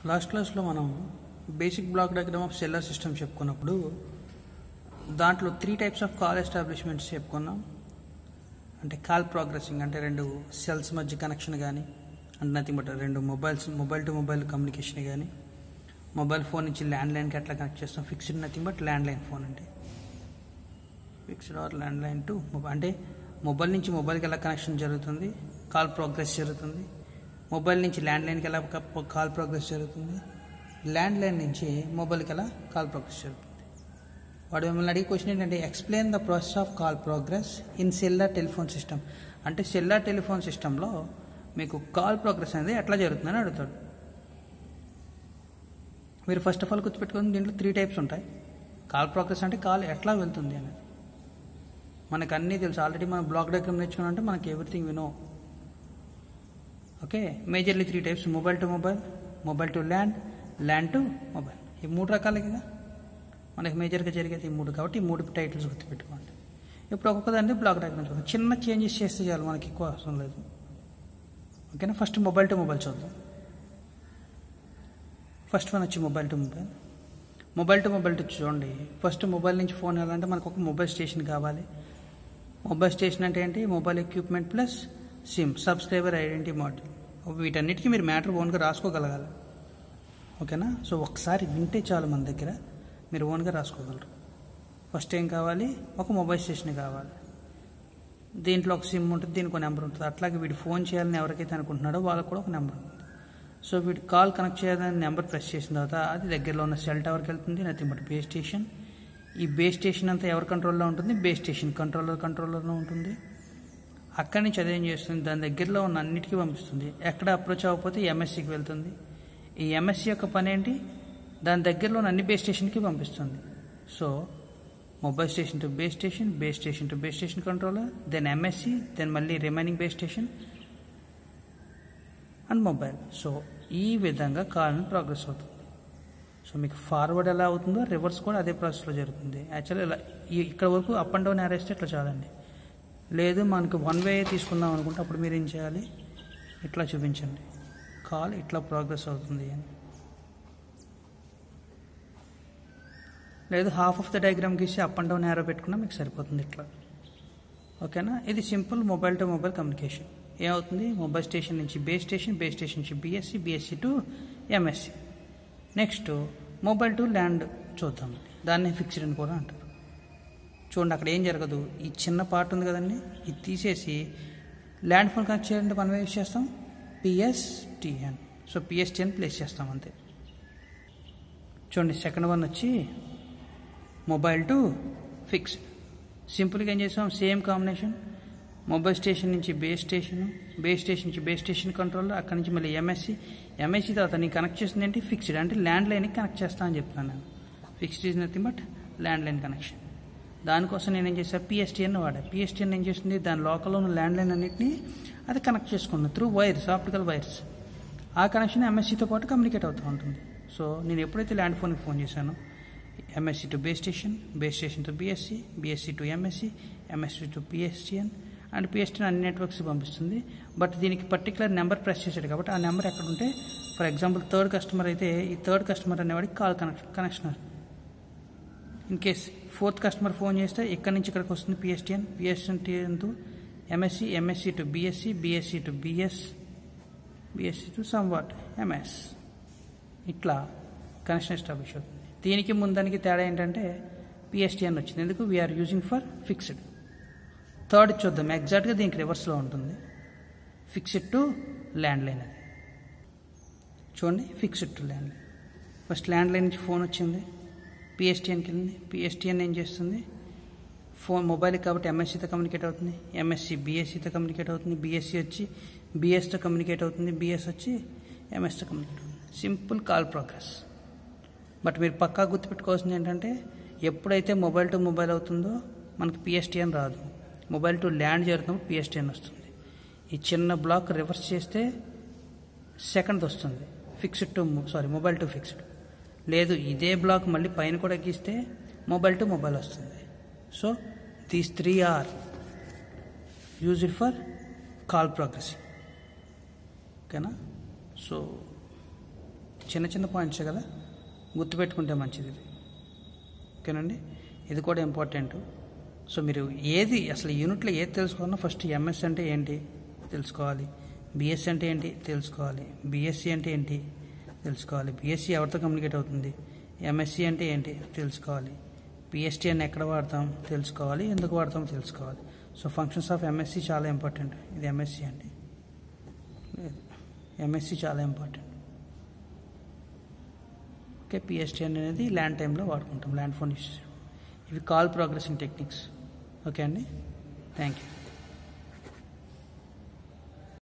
last క్లాస్లో మనం basic block diagram of cellular system చెప్పుకున్నప్పుడు దాంట్లో three types of call establishments చెప్పుకున్నాం అంటే కాల్ ప్రోగ్రెసింగ్ అంటే రెండు సెల్స్ మధ్య కనెక్షన్ కానీ అంటే నథింగ్ బట్ రెండు mobiles mobile to mobile communication కానీ మొబైల్ ఫోన్ నుంచి ల్యాండ్ లైన్కి ఎట్లా కనెక్ట్ చేస్తాం fixed nothing but land line phone అంటే fixed or land line to mobile అంటే మొబైల్ నుంచి మొబైల్కి ఎలా కనెక్షన్ జరుగుతుంది కాల్ ప్రోగ్రెస్ జరుగుతుంది మొబైల్ నుంచి ల్యాండ్ లైన్కి ఎలా క- కాల్ ప్రోగ్రెస్ జరుగుతుంది ల్యాండ్ లైన్ నుంచి మొబైల్కి ఎలా కాల్ ప్రోగ్రెస్ జరుగుతుంది వాడు మిమ్మల్ని అడిగే క్వశ్చన్ ఏంటంటే explain the process of call progress in cellular telephone system అంటే సెల్లార్ టెలిఫోన్ సిస్టంలో మీకు కాల్ ప్రోగ్రెస్ అనేది ఎట్లా జరుగుతుందని అడుగుతాడు మీరు ఫస్ట్ ఆఫ్ ఆల్ గుర్తుపెట్టుకుని దీంట్లో త్రీ టైప్స్ ఉంటాయి కాల్ ప్రోగ్రెస్ అంటే కాల్ ఎట్లా వెళ్తుంది అనేది మనకు అన్నీ తెలుసు ఆల్రెడీ మనం బ్లాక్ డయాగ్రామ్ నేర్చుకున్నాం అంటే మనకి ఎవ్రీథింగ్ వినో okay majorly three types mobile to mobile mobile to land land to mobile ఈ మూడు రకాలే కదా మనకి మేజర్గా జరిగేది ఈ మూడు కాబట్టి ఈ మూడు టైటిల్స్ గుర్తుపెట్టుకోండి ఇప్పుడు ఒక్కొక్క దాన్ని బ్లాక్ డయాగ్రామ్ చూద్దాం చిన్న చేంజెస్ చేస్తే చాలు మనకి ఎక్కువ అవసరం లేదు ఓకేనా ఫస్ట్ మొబైల్ టు మొబైల్ చూద్దాం ఫస్ట్ వన్ వచ్చి mobile to mobile mobile to mobile to చూడండి ఫస్ట్ మొబైల్ నుంచి ఫోన్ వెళ్ళాలంటే మనకు ఒక మొబైల్ స్టేషన్ కావాలి మొబైల్ స్టేషన్ అంటే ఏంటి mobile equipment plus SIM subscriber identity model వీటన్నిటికీ మీరు మ్యాటర్ ఓన్గా రాసుకోగలగాలి ఓకేనా సో ఒకసారి వింటే చాలు మన దగ్గర మీరు ఓన్గా రాసుకోగలరు ఫస్ట్ ఏం కావాలి ఒక మొబైల్ స్టేషన్ కావాలి దీంట్లో ఒక సిమ్ ఉంటుంది దీనికి ఒక నెంబర్ ఉంటుంది అట్లాగే వీడు ఫోన్ చేయాలని ఎవరికైతే అనుకుంటున్నాడో వాళ్ళకి కూడా ఒక నెంబర్ ఉంటుంది సో వీడు కాల్ కనెక్ట్ చేయాలని నెంబర్ ప్రెస్ చేసిన తర్వాత అది దగ్గరలో ఉన్న సెల్ టవర్కి వెళ్తుంది నథింగ్ బట్ బేస్ స్టేషన్ ఈ బేస్ స్టేషన్ అంతా ఎవరి కంట్రోల్లో ఉంటుంది బేస్ స్టేషన్ కంట్రోలర్ కంట్రోలర్లో ఉంటుంది అక్కడి నుంచి అదేం చేస్తుంది దాని దగ్గరలో ఉన్న అన్నిటికీ పంపిస్తుంది ఎక్కడ అప్రోచ్ అవ్వకపోతే ఎంఎస్సికి వెళ్తుంది ఈ ఎంఎస్సి యొక్క పని ఏంటి దాని దగ్గరలో ఉన్న అన్ని బేస్ స్టేషన్కి పంపిస్తుంది so mobile station to base station base station to base station controller then MSC then మళ్ళీ remaining base station and mobile so ఈ విధంగా కాల్ ప్రోగ్రెస్ అవుతుంది సో మీకు ఫార్వర్డ్ ఎలా అవుతుందో రివర్స్ కూడా అదే ప్రాసెస్లో జరుగుతుంది యాక్చువల్లీ ఇలా ఈ- ఇక్కడ వరకు అప్ అండ్ డౌన్ యారేస్తే ఇట్లా చాలండి లేదు మనకు వన్ వే తీసుకుందాం అనుకుంటే అప్పుడు మీరు ఏం చేయాలి ఇట్లా చూపించండి కాల్ ఇట్లా ప్రోగ్రెస్ అవుతుంది అని లేదు హాఫ్ ఆఫ్ ద డయాగ్రామ్ గీసి అప్ అండ్ డౌన్ యారో పెట్టుకున్నా మీకు సరిపోతుంది ఇట్లా ఓకేనా ఇది simple mobile to mobile communication ఏమవుతుంది మొబైల్ స్టేషన్ నుంచి బేస్ స్టేషన్ బేస్ స్టేషన్ నుంచి BSC BSC to MSC next mobile to land చూద్దాం దాన్ని ఫిక్స్డ్ అని కూడా అంటారు చూడండి అక్కడ ఏం జరగదు ఈ చిన్న పార్ట్ ఉంది కదండి ఇది తీసేసి ల్యాండ్ ఫోన్ కనెక్ట్ చేయాలంటే మనం ఏం యూస్ చేస్తాం పిఎస్టిఎన్ సో పిఎస్టిఎన్ ప్లేస్ చేస్తాం అంతే చూడండి సెకండ్ వన్ వచ్చి మొబైల్ టు ఫిక్స్ సింపుల్గా ఏం చేసాం సేమ్ కాంబినేషన్ మొబైల్ స్టేషన్ నుంచి బేస్ స్టేషన్ బేస్ స్టేషన్ నుంచి బేస్ స్టేషన్ కంట్రోలర్ అక్కడ నుంచి మళ్ళీ ఎంఎస్సి ఎంఎస్సి తర్వాత నీకు కనెక్ట్ చేస్తుంది ఏంటి ఫిక్స్డ్ అంటే ల్యాండ్ లైన్కి కనెక్ట్ చేస్తా అని చెప్తాను నేను fixed is nothing but land line connection దానికోసం నేను ఏం చేశాను పిఎస్టీఎన్ వాడా పిఎస్టీఎన్ ఏం చేస్తుంది దాని లోకల్లో ఉన్న ల్యాండ్ లైన్ అన్నింటినీ అది కనెక్ట్ చేసుకున్నాను త్రూ వైర్స్ ఆప్టికల్ వైర్స్ ఆ కనెక్షన్ ఎంఎస్సితో పాటు కమ్యూనికేట్ అవుతూ ఉంటుంది సో నేను ఎప్పుడైతే ల్యాండ్ ఫోన్కి ఫోన్ చేశానో MSC to base station base station to BSC BSC to MSC MSC to PSTN and PSTN అన్ని నెట్వర్క్స్ పంపిస్తుంది బట్ దీనికి పర్టికులర్ నెంబర్ ప్రెస్ చేశాడు కాబట్టి ఆ నెంబర్ ఎక్కడ ఉంటే ఫర్ ఎగ్జాంపుల్ థర్డ్ కస్టమర్ అయితే ఈ థర్డ్ కస్టమర్ అనేవాడికి call connection connection in case fourth customer phone చేస్తే ఇక్కడి నుంచి ఇక్కడికి వస్తుంది PSTN PSTN to MSC MSC to BSC BSC to BS BSC to somewhat MS ఇట్లా కనెక్షన్ ఎస్టాబ్లిష్ అవుతుంది దీనికి ముందానికి తేడా ఏంటంటే పిఎస్టిఎన్ వచ్చింది ఎందుకు we are using for fixed third చూద్దాం ఎగ్జాక్ట్గా దీనికి రివర్స్లో ఉంటుంది ఫిక్స్డ్ టు ల్యాండ్ లైన్ అది చూడండి fixed to landline first land line నుంచి ఫోన్ వచ్చింది పిఎస్టిఎన్కి వెళ్ళింది పిఎస్టిఎన్ ఏం చేస్తుంది ఫోన్ మొబైల్ కాబట్టి ఎంఎస్సితో కమ్యూనికేట్ అవుతుంది ఎంఎస్సి బిఎస్సితో కమ్యూనికేట్ అవుతుంది బిఎస్సి వచ్చి బిఎస్తో కమ్యూనికేట్ అవుతుంది బిఎస్ వచ్చి ఎంఎస్తో కమ్యూనికేట్ అవుతుంది సింపుల్ కాల్ ప్రోగ్రెస్ బట్ మీరు పక్కా గుర్తుపెట్టుకోవాల్సింది ఏంటంటే ఎప్పుడైతే మొబైల్ టు మొబైల్ అవుతుందో మనకి పిఎస్టిఎన్ రాదు మొబైల్ టు ల్యాండ్ జరుగుతున్నప్పుడు పిఎస్టిఎన్ వస్తుంది ఈ చిన్న బ్లాక్ రివర్స్ చేస్తే సెకండ్ వస్తుంది fixed to sorry mobile to fixed లేదు ఇదే బ్లాక్ మళ్ళీ పైన కూడా గీస్తే మొబైల్ టు మొబైల్ వస్తుంది so these three are used for call progressing ఓకేనా సో చిన్న చిన్న పాయింట్స్ కదా గుర్తుపెట్టుకుంటే మంచిది ఇది ఓకేనండి ఇది కూడా ఇంపార్టెంట్ సో మీరు ఏది అసలు యూనిట్లో ఏది తెలుసుకోవాలన్నా ఫస్ట్ ఎంఎస్ అంటే ఏంటి తెలుసుకోవాలి బిఎస్సి అంటే ఏంటి తెలుసుకోవాలి బిఎస్సి అంటే ఏంటి తెలుసుకోవాలి బిఎస్సి ఎవరితో కమ్యూనికేట్ అవుతుంది ఎంఎస్సి అంటే ఏంటి తెలుసుకోవాలి పిఎస్టీ అని ఎక్కడ వాడతాం తెలుసుకోవాలి ఎందుకు వాడతాం తెలుసుకోవాలి సో ఫంక్షన్స్ ఆఫ్ ఎంఎస్సి చాలా ఇంపార్టెంట్ ఇది ఎంఎస్సి అండి ఎంఎస్సి చాలా ఇంపార్టెంట్ ఓకే పిఎస్టీ అనేది ల్యాండ్ టైంలో వాడుకుంటాం ల్యాండ్ ఫోన్ ఇష్యూస్ ఇవి కాల్ ప్రోగ్రెసింగ్ టెక్నిక్స్ ఓకే అండి థ్యాంక్ యూ